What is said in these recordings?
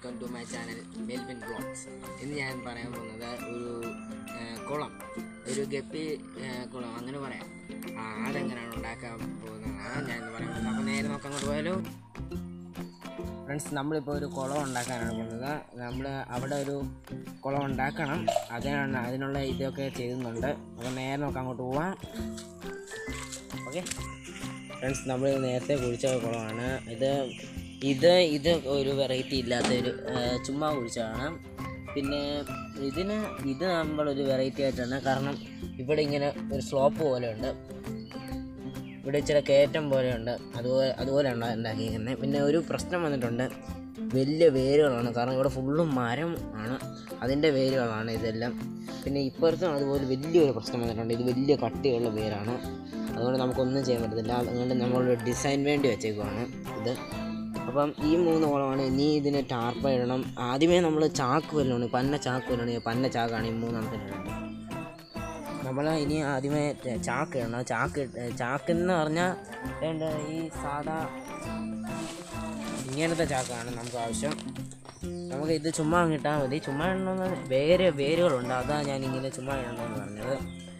welcome to my channel Melvin blogs ഇന്ന് ഞാൻ പറയാൻ പോകുന്നത് ഒരു ആ, കുളം ഒരു ഗപ്പി ആ, കുളം അങ്ങനെ പറയാം ആ, അതെങ്ങനെയാണ് ഉണ്ടാക്കാൻ പോകുന്നതാണ് ഞാൻ ഇന്ന് പറയാൻ പോകുന്നത് അപ്പോൾ നേരെ നോക്കാൻ അങ്ങോട്ട് പോയാലോ ഫ്രണ്ട്സ് നമ്മളിപ്പോൾ ഒരു കുളം ഉണ്ടാക്കാനാണ് പോകുന്നത് നമ്മൾ അവിടെ ഒരു കുളം ഉണ്ടാക്കണം അതിനാണ് അതിനുള്ള ഇതൊക്കെ ചെയ്യുന്നുണ്ട് അപ്പോൾ നേരെ നോക്കാൻ അങ്ങോട്ട് പോവാം ഓക്കെ ഫ്രണ്ട്സ് നമ്മൾ നേരത്തെ കുഴിച്ച കുളമാണ് ഇത് ഇത് ഇത് ഒരു വെറൈറ്റി ഇല്ലാത്തൊരു ആ, ചുമ്മാ കുഴിച്ചതാണ് പിന്നെ ഇതിന് ഇത് നമ്മളൊരു വെറൈറ്റി ആയിട്ടാണ് കാരണം ഇവിടെ ഇങ്ങനെ ഒരു സ്ലോപ്പ് പോലെയുണ്ട് ഇവിടെ ഇച്ചിരി കയറ്റം പോലെയുണ്ട് അതുപോലെ അതുപോലെയാണ് ഉണ്ടാക്കിയിരിക്കുന്നത് പിന്നെ ഒരു പ്രശ്നം വന്നിട്ടുണ്ട് വലിയ വേരുകളാണ് കാരണം ഇവിടെ ഫുള്ളും മരം ആണ് അതിൻ്റെ വേരുകളാണ് ഇതെല്ലാം പിന്നെ ഇപ്പുറത്തും അതുപോലെ വലിയൊരു പ്രശ്നം വന്നിട്ടുണ്ട് ഇത് വലിയ കട്ടിയുള്ള വേരാണ് അതുകൊണ്ട് നമുക്കൊന്നും ചെയ്യാൻ പറ്റത്തില്ല അതുകൊണ്ട് നമ്മൾ ഡിസൈൻ വേണ്ടി വെച്ചേക്കുവാണ് ഇത് അപ്പം ഈ മൂന്ന് കുളമാണ് ഇനി ഇതിന് ടാർപ്പ ഇടണം ആദ്യമേ നമ്മൾ ചാക്ക് വല്ലതാണ് പന്ന ചാക്ക് വല്ലതാണ് പന്ന ചാക്കാണ് ഈ മൂന്നെണ്ണത്തിന് ഇടേണ്ടത് നമ്മൾ ഇനി ആദ്യമേ ച- ചാക്ക് ഇടണം ചാക്ക് ഇട്ട്- ചാക്ക് എന്ന് പറഞ്ഞാൽ വേണ്ട ഈ സാധാ ഇങ്ങനത്തെ ചാക്കാണ് നമുക്ക് ആവശ്യം നമുക്ക് ഇത് ചുമ്മാ കിട്ടാൽ മതി ചുമ്മാ ഇടണമെന്ന് വേര് വേരുകളുണ്ട് അതാണ് ഞാൻ ഇങ്ങനെ ചുമ്മാ ഇടണമെന്ന് പറഞ്ഞത്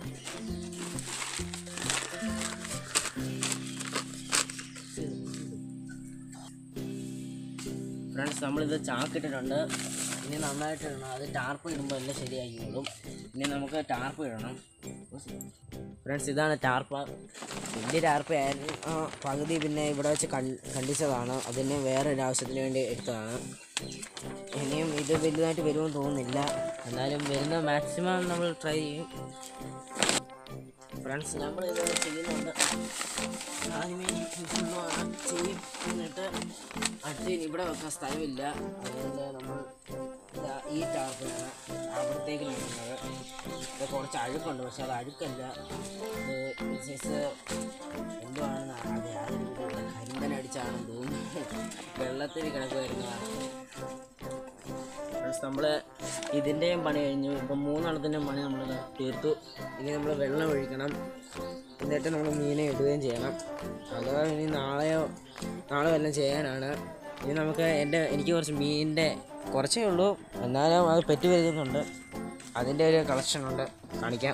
ഫ്രണ്ട്സ് നമ്മളിത് ചാക്കിട്ടിട്ടുണ്ട് ഇനി നന്നായിട്ട് ഇടണം അത് ടാർപ്പ് ഇടുമ്പോൾ എല്ലാം ശരിയാക്കിക്കോളും ഇനി നമുക്ക് ടാർപ്പ് ഇടണം ഫ്രണ്ട്സ് ഇതാണ് ടാർപ്പ വലിയ ടാർപ്പ ആയിരുന്നു ആ പകുതി പിന്നെ ഇവിടെ വെച്ച് കൺ കണ്ടിച്ചതാണ് അതിന് വേറെ ഒരു ആവശ്യത്തിന് വേണ്ടി എടുത്തതാണ് ഇനിയും ഇത് വലുതായിട്ട് വരുമെന്ന് തോന്നുന്നില്ല എന്നാലും വരുന്ന മാക്സിമം നമ്മൾ ട്രൈ ചെയ്യും ഫ്രണ്ട്സ് നമ്മൾ ഇത് ചെയ്യുന്നുണ്ട് ആദ്യമേ ഈ ഫുള്ള് ചെയ്യും എന്നിട്ട് അടുത്ത് ഇവിടെ വെക്കാൻ സ്ഥലമില്ല അതുകൊണ്ട് നമ്മൾ ഇതാ ഈ ടാർപ്പിലാണ് അവിടത്തേക്ക് നിൽക്കുന്നത് ഇത് കുറച്ച് അഴുക്കുണ്ട് പക്ഷെ അത് അഴുക്കല്ല ഇത് സൈസ് എന്തുവാണെന്ന് അറിയാം കരിമ്പൻ അടിച്ചാണെന്ന് തോന്നുന്നു വെള്ളത്തിൽ കിടക്കുമായിരുന്നതാണ് ഫ്രണ്ട്സ് നമ്മൾ ഇതിൻ്റെയും പണി കഴിഞ്ഞു ഇപ്പം മൂന്നെണ്ണത്തിൻ്റെയും പണി നമ്മൾ തീർത്തു ഇനി നമ്മൾ വെള്ളം ഒഴിക്കണം എന്നിട്ട് നമ്മൾ മീനെ ഇടുകയും ചെയ്യണം അത് ഇനി നാളെയോ നാളെ വല്ലതും ചെയ്യാനാണ് ഇനി നമുക്ക് എൻ്റെ എനിക്ക് കുറച്ച് മീനിൻ്റെ കുറച്ചേ ഉള്ളൂ എന്നാലും അത് പെറ്റ് വരുന്നുണ്ട് അതിൻ്റെ ഒരു കളക്ഷൻ ഉണ്ട് കാണിക്കാം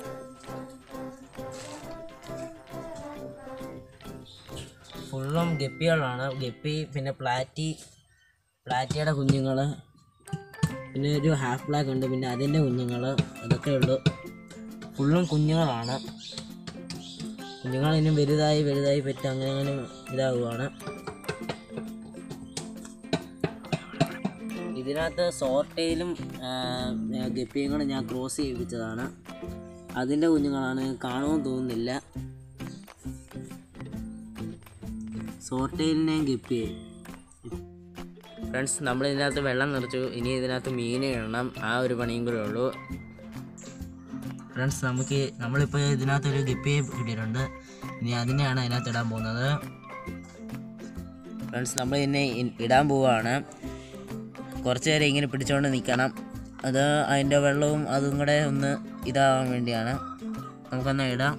ഫുള്ളും ഗപ്പികളാണ് ഗപ്പി പിന്നെ പ്ലാറ്റി പ്ലാറ്റിയുടെ കുഞ്ഞുങ്ങൾ പിന്നെ ഒരു ഹാഫ് ബ്ലാക്ക് ഉണ്ട് പിന്നെ അതിൻ്റെ കുഞ്ഞുങ്ങൾ അതൊക്കെ ഉള്ളു ഫുള്ളും കുഞ്ഞുങ്ങളാണ് കുഞ്ഞുങ്ങൾ ഇനി വലുതായി വലുതായി പറ്റി അങ്ങനെ അങ്ങനെ ഇതാവുകയാണ് ഇതിനകത്ത് സോർട്ടയിലും ഗപ്പിയും കൂടെ ഞാൻ ക്രോസ് ചെയ്യിപ്പിച്ചതാണ് അതിൻ്റെ കുഞ്ഞുങ്ങളാണ് കാണുമെന്ന് തോന്നുന്നില്ല സോർട്ടയിലിനെയും ഗപ്പിയെയും ഫ്രണ്ട്സ് നമ്മൾ ഇതിനകത്ത് വെള്ളം നിറച്ചു ഇനി ഇതിനകത്ത് മീൻ ഇടണം ആ ഒരു പണിയും കൂടെ ഉള്ളൂ ഫ്രണ്ട്സ് നമുക്ക് നമ്മളിപ്പോൾ ഇതിനകത്ത് ഒരു ഗപ്പിയെ കിട്ടിയിട്ടുണ്ട് ഇനി അതിനെയാണ് അതിനകത്ത് ഇടാൻ പോകുന്നത് ഫ്രണ്ട്സ് നമ്മൾ ഇതിനെ ഇ- ഇടാൻ പോവുകയാണ് കുറച്ച് നേരം ഇങ്ങനെ പിടിച്ചുകൊണ്ട് നിൽക്കണം അത് അതിൻ്റെ വെള്ളവും അതും കൂടെ ഒന്ന് ഇതാവാൻ വേണ്ടിയാണ് നമുക്കൊന്ന് ഇടാം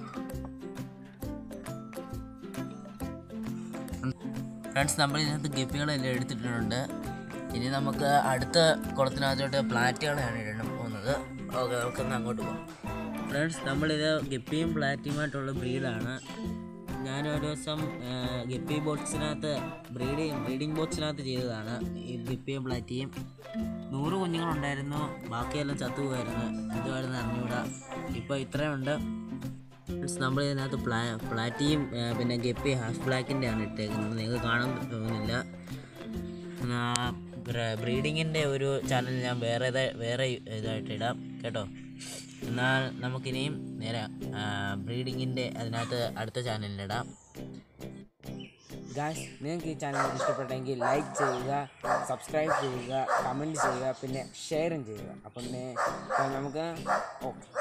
ഫ്രണ്ട്സ് നമ്മൾ ഇതിനകത്ത് ഗപ്പികളെല്ലാം എടുത്തിട്ടുണ്ട് ഇനി നമുക്ക് അടുത്ത കുളത്തിനകത്തോട്ട് പ്ലാറ്റുകളെയാണ് ഇടണം പോകുന്നത് ഓക്കെ നമുക്കൊന്ന് അങ്ങോട്ട് പോകാം ഫ്രണ്ട്സ് നമ്മളിത് ഗപ്പിയും പ്ലാറ്റിയുമായിട്ടുള്ള ബ്രീഡാണ് ഞാൻ ഒരു ദിവസം ആ, ഗപ്പി ബോട്ട്സിനകത്ത് ബ്രീഡിങ് ബ്രീഡിംഗ് ബോട്ട്സിനകത്ത് ചെയ്തതാണ് ഈ ഗപ്പിയും പ്ലാറ്റിയും നൂറ് കുഞ്ഞുങ്ങളുണ്ടായിരുന്നു ബാക്കിയെല്ലാം ചത്തുപോയായിരുന്നു എന്തുമായിരുന്നു അറിഞ്ഞൂടാ ഇപ്പോൾ ഇത്രയുണ്ട് ഫ്രണ്ട്സ് നമ്മൾ ഇതിനകത്ത് പ്ലാ പ്ലാറ്റിയും ആ, പിന്നെ ഗപ്പി ഹാഫ് ബ്ലാക്കിൻ്റെ ആണ് ഇട്ടേക്കുന്നത് നിങ്ങൾക്ക് കാണാൻ തോന്നുന്നില്ല ബ്രീഡിങ്ങിൻ്റെ ഒരു ചാനൽ ഞാൻ വേറെ ഇത- വേറെ ഇതായിട്ട് ഇടാം കേട്ടോ എന്നാൽ നമുക്കിനിയും നേരെ ബ്രീഡിങ്ങിൻ്റെ അതിനകത്ത് അടുത്ത ചാനലിലിടാം ഗായ്സ് നിങ്ങൾക്ക് ഈ ചാനൽ ഇഷ്ടപ്പെട്ടെങ്കിൽ ലൈക്ക് ചെയ്യുക സബ്സ്ക്രൈബ് ചെയ്യുക കമൻറ്റ് ചെയ്യുക പിന്നെ ഷെയറും ചെയ്യുക അപ്പം നേ- അപ്പം നമുക്ക് ഓക്കെ